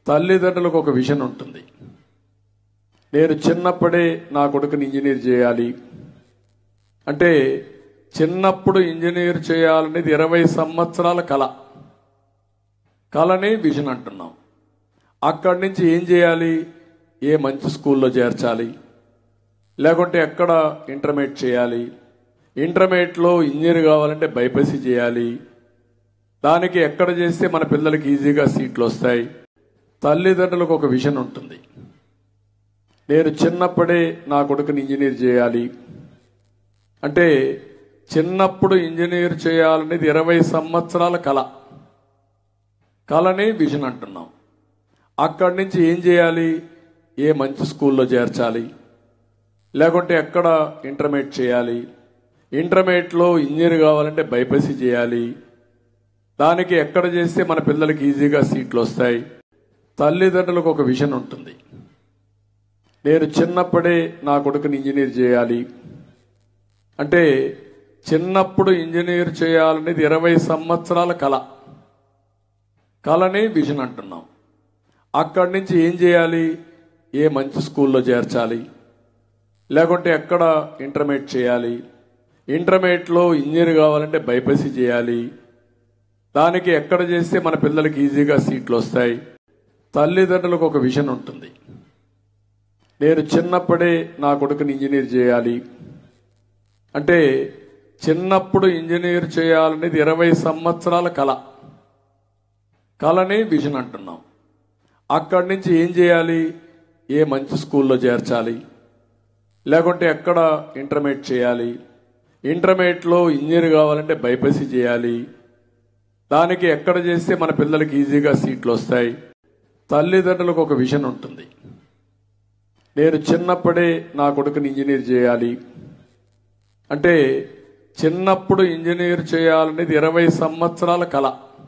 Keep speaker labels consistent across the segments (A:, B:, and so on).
A: తల్లిదండ్రులకు ఒక విజన్ ఉంటుంది నేను చిన్నప్పుడే నా కొడుకుని ఇంజనీర్ చేయాలి అంటే చిన్నప్పుడు ఇంజనీర్ చేయాలనేది ఇరవై సంవత్సరాల కళ కళనే విజన్ అంటున్నాం అక్కడి నుంచి ఏం చేయాలి ఏ మంచి స్కూల్లో చేర్చాలి లేకుంటే ఎక్కడ ఇంటర్మీడియట్ చేయాలి ఇంటర్మీడియట్లో ఇంజనీర్ కావాలంటే బైపీసీ చేయాలి దానికి ఎక్కడ చేస్తే మన పిల్లలకి ఈజీగా సీట్లు వస్తాయి తల్లిదండ్రులకు ఒక విజన్ ఉంటుంది నేను చిన్నప్పుడే నా కొడుకుని ఇంజనీర్ చేయాలి అంటే చిన్నప్పుడు ఇంజనీర్ చేయాలనేది ఇరవై సంవత్సరాల కళ కళనే విజన్ అంటున్నాం అక్కడి నుంచి ఏం చేయాలి ఏ మంచి స్కూల్లో చేర్చాలి లేకుంటే ఎక్కడ ఇంటర్మీడియట్ చేయాలి ఇంటర్మీడియట్లో ఇంజనీర్ కావాలంటే బైపీసీ చేయాలి దానికి ఎక్కడ చేస్తే మన పిల్లలకి ఈజీగా సీట్లు వస్తాయి తల్లిదండ్రులకు ఒక విజన్ ఉంటుంది నేను చిన్నప్పుడే నా కొడుకుని ఇంజనీర్ చేయాలి అంటే చిన్నప్పుడు ఇంజనీర్ చేయాలనేది ఇరవై సంవత్సరాల కళ కళనే విజన్ అంటున్నాం అక్కడి నుంచి ఏం చేయాలి ఏ మంచి స్కూల్లో చేర్చాలి లేకుంటే ఎక్కడ ఇంటర్మీడియట్ చేయాలి ఇంటర్మీడియట్లో ఇంజనీర్ కావాలంటే బైపీసీ చేయాలి దానికి ఎక్కడ చేస్తే మన పిల్లలకి ఈజీగా సీట్లు వస్తాయి తల్లిదండ్రులకు ఒక విజన్ ఉంటుంది నేను చిన్నప్పుడే నా కొడుకుని ఇంజనీర్ చేయాలి అంటే చిన్నప్పుడు ఇంజనీర్ చేయాలనేది ఇరవై సంవత్సరాల కళ కళనే విజన్ అంటున్నాం అక్కడి నుంచి ఏం చేయాలి ఏ మంచి స్కూల్లో చేర్చాలి లేకుంటే ఎక్కడ ఇంటర్మీడియట్ చేయాలి ఇంటర్మీడియట్లో ఇంజనీర్ కావాలంటే బైపీసీ చేయాలి దానికి ఎక్కడ చేస్తే మన పిల్లలకి ఈజీగా సీట్లు వస్తాయి తల్లిదండ్రులకు ఒక విజన్ ఉంటుంది నేను చిన్నప్పుడే నా కొడుకుని ఇంజనీర్ చేయాలి అంటే చిన్నప్పుడు ఇంజనీర్ చేయాలనేది ఇరవై సంవత్సరాల కళ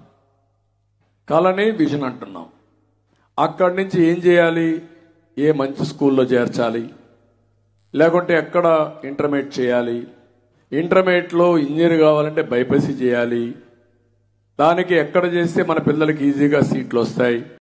A: కళనే విజన్ అంటున్నాం అక్కడి నుంచి ఏం చేయాలి ఏ మంచి స్కూల్లో చేర్చాలి లేకుంటే ఎక్కడ ఇంటర్మీడియట్ చేయాలి ఇంటర్మీడియట్లో ఇంజనీర్ కావాలంటే బైపీసీ చేయాలి దానికి ఎక్కడ చేస్తే మన పిల్లలకి ఈజీగా సీట్లు వస్తాయి